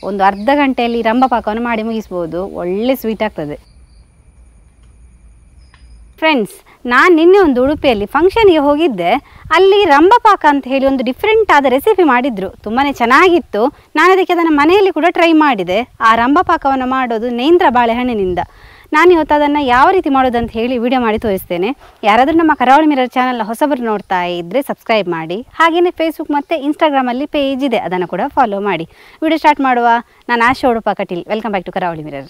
ಒಂದು ಅರ್ಧ ಗಂಟೆಯಲ್ಲಿ ರಂಭ ಪಾಕವನ್ನು ಮಾಡಿ ಮುಗಿಸ್ಬೋದು ಒಳ್ಳೆ ಸ್ವೀಟ್ ಆಗ್ತದೆ ಫ್ರೆಂಡ್ಸ್ ನಾನು ನಿನ್ನೆ ಒಂದು ಉಡುಪಿಯಲ್ಲಿ ಫಂಕ್ಷನ್ಗೆ ಹೋಗಿದ್ದೆ ಅಲ್ಲಿ ರಂಭಪಾಕ ಅಂತ ಹೇಳಿ ಒಂದು ಡಿಫ್ರೆಂಟ್ ಆದ ರೆಸಿಪಿ ಮಾಡಿದ್ರು ತುಂಬಾ ಚೆನ್ನಾಗಿತ್ತು ನಾನು ಅದಕ್ಕೆ ಅದನ್ನು ಮನೆಯಲ್ಲಿ ಕೂಡ ಟ್ರೈ ಮಾಡಿದೆ ಆ ರಂಭಪಾಕವನ್ನು ಮಾಡೋದು ನೇಂದ್ರ ಬಾಳೆಹಣ್ಣಿನಿಂದ ನಾನು ಇವತ್ತು ಅದನ್ನು ಯಾವ ರೀತಿ ಮಾಡೋದು ಅಂತ ಹೇಳಿ ವಿಡಿಯೋ ಮಾಡಿ ತೋರಿಸ್ತೇನೆ ಯಾರಾದರೂ ನಮ್ಮ ಕರಾವಳಿ ಮಿರರ್ ಚಾನಲ್ನ ಹೊಸಬರು ನೋಡ್ತಾ ಇದ್ದರೆ ಸಬ್ಸ್ಕ್ರೈಬ್ ಮಾಡಿ ಹಾಗೆಯೇ ಫೇಸ್ಬುಕ್ ಮತ್ತು ಇನ್ಸ್ಟಾಗ್ರಾಮಲ್ಲಿ ಪೇಜ್ ಇದೆ ಅದನ್ನು ಕೂಡ ಫಾಲೋ ಮಾಡಿ ವಿಡಿಯೋ ಸ್ಟಾರ್ಟ್ ಮಾಡುವ ನಾನು Asha Udupa Kateel welcome back to Karavali mirror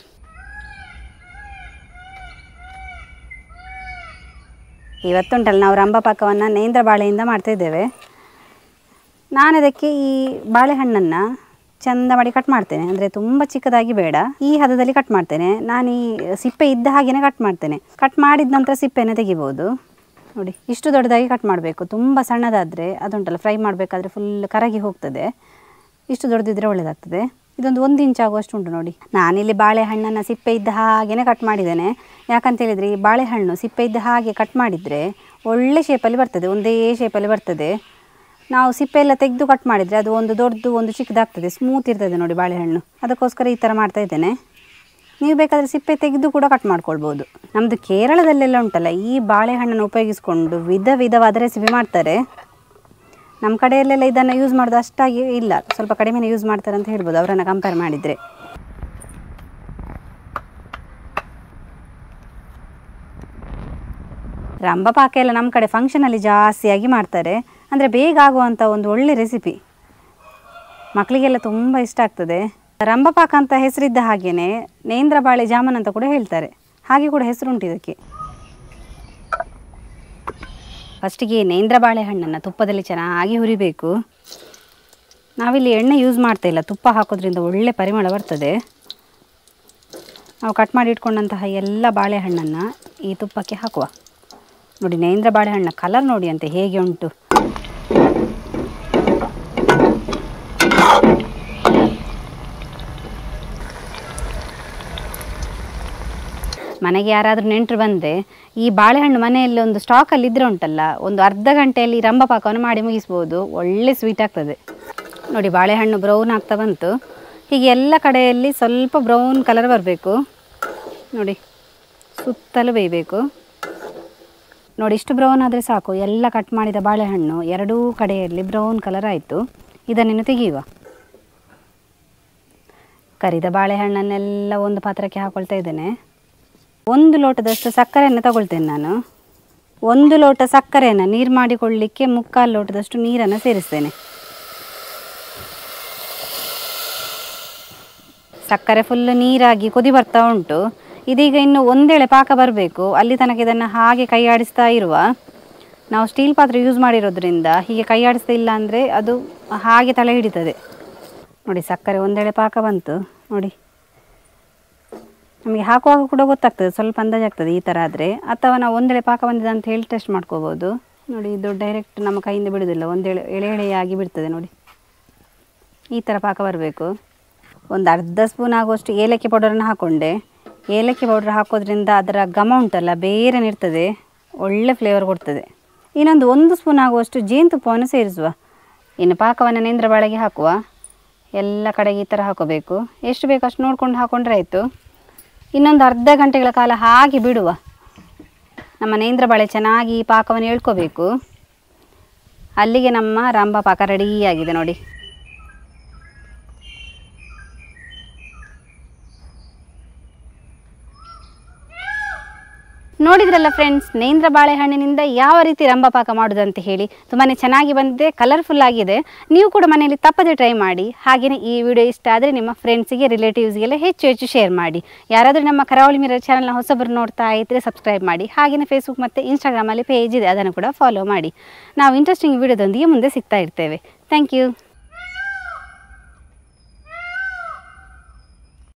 ಇವತ್ತುಂಟಲ್ಲ ನಾವು ರಂಭಪಾಕವನ್ನು ನೇಂದ್ರ ಬಾಳೆಯಿಂದ ಮಾಡ್ತಾಯಿದ್ದೇವೆ ನಾನು ಅದಕ್ಕೆ ಈ ಬಾಳೆಹಣ್ಣನ್ನು ಚಂದ ಮಾಡಿ ಕಟ್ ಮಾಡ್ತೇನೆ ಅಂದರೆ ತುಂಬ ಚಿಕ್ಕದಾಗಿ ಬೇಡ ಈ ಹದದಲ್ಲಿ ಕಟ್ ಮಾಡ್ತೇನೆ ನಾನು ಈ ಸಿಪ್ಪೆ ಇದ್ದ ಹಾಗೆಯೇ ಕಟ್ ಮಾಡ್ತೇನೆ ಕಟ್ ಮಾಡಿದ ನಂತರ ಸಿಪ್ಪೆನ ತೆಗಿಬೋದು ನೋಡಿ ಇಷ್ಟು ದೊಡ್ಡದಾಗಿ ಕಟ್ ಮಾಡಬೇಕು ತುಂಬ ಸಣ್ಣದಾದರೆ ಅದುಂಟಲ್ಲ ಫ್ರೈ ಮಾಡಬೇಕಾದ್ರೆ ಫುಲ್ ಕರಗಿ ಹೋಗ್ತದೆ ಇಷ್ಟು ದೊಡ್ಡದಿದ್ರೆ ಒಳ್ಳೆಯದಾಗ್ತದೆ ಇದೊಂದು ಒಂದು ಇಂಚ್ ಆಗುವಷ್ಟು ಉಂಟು ನೋಡಿ ನಾನಿಲ್ಲಿ ಬಾಳೆಹಣ್ಣನ್ನು ಸಿಪ್ಪೆ ಇದ್ದ ಹಾಗೆಯೇ ಕಟ್ ಮಾಡಿದ್ದೇನೆ ಯಾಕಂತ ಹೇಳಿದರೆ ಈ ಬಾಳೆಹಣ್ಣು ಸಿಪ್ಪೆ ಇದ್ದ ಹಾಗೆ ಕಟ್ ಮಾಡಿದರೆ ಒಳ್ಳೆ ಶೇಪಲ್ಲಿ ಬರ್ತದೆ ಒಂದೇ ಶೇಪಲ್ಲಿ ಬರ್ತದೆ ನಾವು ಸಿಪ್ಪೆ ಎಲ್ಲ ತೆಗೆದು ಕಟ್ ಮಾಡಿದರೆ ಅದು ಒಂದು ದೊಡ್ಡದು ಒಂದು ಚಿಕ್ಕದಾಗ್ತದೆ ಸ್ಮೂತ್ ಇರ್ತದೆ ನೋಡಿ ಬಾಳೆಹಣ್ಣು ಅದಕ್ಕೋಸ್ಕರ ಈ ಥರ ಮಾಡ್ತಾ ಇದ್ದೇನೆ ನೀವು ಬೇಕಾದರೆ ಸಿಪ್ಪೆ ತೆಗೆದು ಕೂಡ ಕಟ್ ಮಾಡ್ಕೊಳ್ಬೋದು ನಮ್ಮದು ಕೇರಳದಲ್ಲೆಲ್ಲ ಉಂಟಲ್ಲ ಈ ಬಾಳೆಹಣ್ಣನ್ನು ಉಪಯೋಗಿಸ್ಕೊಂಡು ವಿಧ ವಿಧವಾದ ರೆಸಿಪಿ ಮಾಡ್ತಾರೆ ನಮ್ಮ ಕಡೆಯಲ್ಲೆಲ್ಲ ಇದನ್ನು ಯೂಸ್ ಮಾಡೋದು ಅಷ್ಟಾಗಿ ಇಲ್ಲ ಸ್ವಲ್ಪ ಕಡಿಮೆನೇ ಯೂಸ್ ಮಾಡ್ತಾರೆ ಅಂತ ಹೇಳ್ಬೋದು ಅವರನ್ನು ಕಂಪೇರ್ ಮಾಡಿದರೆ ರಂಭಪಾಕ ಎಲ್ಲ ನಮ್ಮ ಕಡೆ ಫಂಕ್ಷನಲ್ಲಿ ಜಾಸ್ತಿಯಾಗಿ ಮಾಡ್ತಾರೆ ಅಂದರೆ ಬೇಗ ಆಗುವಂಥ ಒಂದು ಒಳ್ಳೆ ರೆಸಿಪಿ ಮಕ್ಕಳಿಗೆಲ್ಲ ತುಂಬ ಇಷ್ಟ ಆಗ್ತದೆ ರಂಭಪಾಕ ಅಂತ ಹೆಸರಿದ್ದ ಹಾಗೆಯೇ ನೇಂದ್ರ ಬಾಳೆ ಜಾಮೂನ್ ಅಂತ ಕೂಡ ಹೇಳ್ತಾರೆ ಹಾಗೆ ಕೂಡ ಹೆಸರುಂಟು ಇದಕ್ಕೆ ಫಸ್ಟಿಗೆ ನೇಂದ್ರ ಬಾಳೆಹಣ್ಣನ್ನು ತುಪ್ಪದಲ್ಲಿ ಚೆನ್ನಾಗಿ ಹುರಿಬೇಕು ನಾವಿಲ್ಲಿ ಎಣ್ಣೆ ಯೂಸ್ ಮಾಡ್ತಾ ಇಲ್ಲ ತುಪ್ಪ ಹಾಕೋದ್ರಿಂದ ಒಳ್ಳೆ ಪರಿಮಳ ಬರ್ತದೆ ನಾವು ಕಟ್ ಮಾಡಿ ಇಟ್ಕೊಂಡಂತಹ ಎಲ್ಲ ಬಾಳೆಹಣ್ಣನ್ನು ಈ ತುಪ್ಪಕ್ಕೆ ಹಾಕುವ ನೋಡಿ ನೇಂದ್ರ ಬಾಳೆಹಣ್ಣ ಕಲರ್ ನೋಡಿ ಅಂತೆ ಹೇಗೆ ಉಂಟು ಮನೆಗೆ ಯಾರಾದರೂ ನೆಂಟರು ಬಂದರೆ ಈ ಬಾಳೆಹಣ್ಣು ಮನೆಯಲ್ಲಿ ಒಂದು ಸ್ಟಾಕಲ್ಲಿ ಇದ್ರೆ ಉಂಟಲ್ಲ ಒಂದು ಅರ್ಧ ಗಂಟೆಯಲ್ಲಿ ರಂಭಪಾಕವನ್ನು ಮಾಡಿ ಮುಗಿಸ್ಬೋದು ಒಳ್ಳೆ ಸ್ವೀಟ್ ಆಗ್ತದೆ ನೋಡಿ ಬಾಳೆಹಣ್ಣು ಬ್ರೌನ್ ಆಗ್ತಾ ಬಂತು ಹೀಗೆ ಎಲ್ಲ ಕಡೆಯಲ್ಲಿ ಸ್ವಲ್ಪ ಬ್ರೌನ್ ಕಲರ್ ಬರಬೇಕು ನೋಡಿ ಸುತ್ತಲೂ ಬೇಯಬೇಕು ನೋಡಿ ಇಷ್ಟು ಬ್ರೌನ್ ಆದರೆ ಸಾಕು ಎಲ್ಲ ಕಟ್ ಮಾಡಿದ ಬಾಳೆಹಣ್ಣು ಎರಡೂ ಕಡೆಯಲ್ಲಿ ಬ್ರೌನ್ ಕಲರ್ ಆಯಿತು ಇದನ್ನೇನು ತೆಗೆಯುವ ಕರಿದ ಬಾಳೆಹಣ್ಣನ್ನೆಲ್ಲ ಒಂದು ಪಾತ್ರಕ್ಕೆ ಹಾಕೊಳ್ತಾ ಇದ್ದೇನೆ ಒಂದು ಲೋಟದಷ್ಟು ಸಕ್ಕರೆಯನ್ನು ತಗೊಳ್ತೇನೆ ನಾನು ಒಂದು ಲೋಟ ಸಕ್ಕರೆಯನ್ನು ನೀರು ಮಾಡಿಕೊಳ್ಳಿಕ್ಕೆ ಮುಕ್ಕಾಲು ಲೋಟದಷ್ಟು ನೀರನ್ನು ಸೇರಿಸ್ತೇನೆ ಸಕ್ಕರೆ ಫುಲ್ ನೀರಾಗಿ ಕುದಿ ಬರ್ತಾ ಉಂಟು ಇದೀಗ ಇನ್ನು ಒಂದೇಳೆ ಪಾಕ ಬರಬೇಕು ಅಲ್ಲಿ ತನಕ ಇದನ್ನು ಹಾಗೆ ಕೈ ಆಡಿಸ್ತಾ ಇರುವ ನಾವು ಸ್ಟೀಲ್ ಪಾತ್ರೆ ಯೂಸ್ ಮಾಡಿರೋದ್ರಿಂದ ಹೀಗೆ ಕೈ ಆಡಿಸ್ತಾ ಇಲ್ಲ ಅಂದರೆ ಅದು ಹಾಗೆ ತಲೆ ಹಿಡಿತದೆ ನೋಡಿ ಸಕ್ಕರೆ ಒಂದೇಳೆ ಪಾಕ ಬಂತು ನೋಡಿ ನಮಗೆ ಹಾಕುವಾಗ ಕೂಡ ಗೊತ್ತಾಗ್ತದೆ ಸ್ವಲ್ಪ ಅಂದಾಜಾಗ್ತದೆ ಈ ಥರ ಆದರೆ ಅಥವಾ ನಾವು ಒಂದೆಳೆ ಪಾಕ ಬಂದಿದೆ ಅಂತ ಹೇಳಿ ಟೆಸ್ಟ್ ಮಾಡ್ಕೋಬೋದು ನೋಡಿ ಇದು ಡೈರೆಕ್ಟ್ ನಮ್ಮ ಕೈಯಿಂದ ಬಿಡೋದಿಲ್ಲ ಒಂದೆಳೆ ಎಳೆ ಎಳೆಯಾಗಿ ಬಿಡ್ತದೆ ನೋಡಿ ಈ ಥರ ಪಾಕ ಬರಬೇಕು ಒಂದು ಅರ್ಧ ಸ್ಪೂನ್ ಆಗುವಷ್ಟು ಏಲಕ್ಕಿ ಪೌಡರನ್ನು ಹಾಕ್ಕೊಂಡೆ ಏಲಕ್ಕಿ ಪೌಡರ್ ಹಾಕೋದ್ರಿಂದ ಅದರ ಘಮ ಉಂಟಲ್ಲ ಬೇರೆನೇ ಇರ್ತದೆ ಒಳ್ಳೆ ಫ್ಲೇವರ್ ಕೊಡ್ತದೆ ಇನ್ನೊಂದು ಒಂದು ಸ್ಪೂನ್ ಆಗುವಷ್ಟು ಜೇನುತುಪ್ಪವನ್ನು ಸೇರಿಸುವ ಇನ್ನು ಪಾಕವನ್ನು ನೇಂದ್ರ ಬಾಳೆಗೆ ಹಾಕುವ ಎಲ್ಲ ಕಡೆಗೆ ಈ ಥರ ಹಾಕೋಬೇಕು ಎಷ್ಟು ಬೇಕು ಅಷ್ಟು ನೋಡ್ಕೊಂಡು ಹಾಕೊಂಡ್ರೆ ಆಯಿತು ಇನ್ನೊಂದು ಅರ್ಧ ಗಂಟೆಗಳ ಕಾಲ ಹಾಗೆ ಬಿಡುವ ನಮ್ಮ ನೇಂದ್ರ ಬಾಳೆ ಚೆನ್ನಾಗಿ ಈ ಪಾಕವನ್ನು ಎಳ್ಕೋಬೇಕು ಅಲ್ಲಿಗೆ ನಮ್ಮ ರಂಭ ಪಾಕ ರೆಡಿಯಾಗಿದೆ ನೋಡಿ ನೋಡಿದ್ರಲ್ಲ ಫ್ರೆಂಡ್ಸ್ ನೇಂದ್ರ ಬಾಳೆಹಣ್ಣಿನಿಂದ ಯಾವ ರೀತಿ ರಂಭಪಾಕ ಮಾಡೋದಂತ ಹೇಳಿ ತುಂಬಾ ಚೆನ್ನಾಗಿ ಬಂದಿದೆ ಕಲರ್ಫುಲ್ ಆಗಿದೆ ನೀವು ಕೂಡ ಮನೆಯಲ್ಲಿ ತಪ್ಪದೆ ಟ್ರೈ ಮಾಡಿ ಹಾಗೆಯೇ ಈ ವಿಡಿಯೋ ಇಷ್ಟ ಆದರೆ ನಿಮ್ಮ ಫ್ರೆಂಡ್ಸಿಗೆ ರಿಲೇಟಿವ್ಸ್ಗೆಲ್ಲ ಹೆಚ್ಚು ಹೆಚ್ಚು ಶೇರ್ ಮಾಡಿ ಯಾರಾದರೂ ನಮ್ಮ ಕರಾವಳಿ ಮಿರರ್ ಚಾನಲ್ನ ಹೊಸಬರು ನೋಡ್ತಾ ಇದ್ದರೆ ಸಬ್ಸ್ಕ್ರೈಬ್ ಮಾಡಿ ಹಾಗೆಯೇ ಫೇಸ್ಬುಕ್ ಮತ್ತು ಇನ್ಸ್ಟಾಗ್ರಾಮಲ್ಲಿ ಪೇಜ್ ಇದೆ ಅದನ್ನು ಕೂಡ ಫಾಲೋ ಮಾಡಿ ನಾವು ಇಂಟ್ರೆಸ್ಟಿಂಗ್ ವಿಡಿಯೋದೊಂದಿಗೆ ಮುಂದೆ ಸಿಗ್ತಾ ಇರ್ತೇವೆ ಥ್ಯಾಂಕ್ ಯು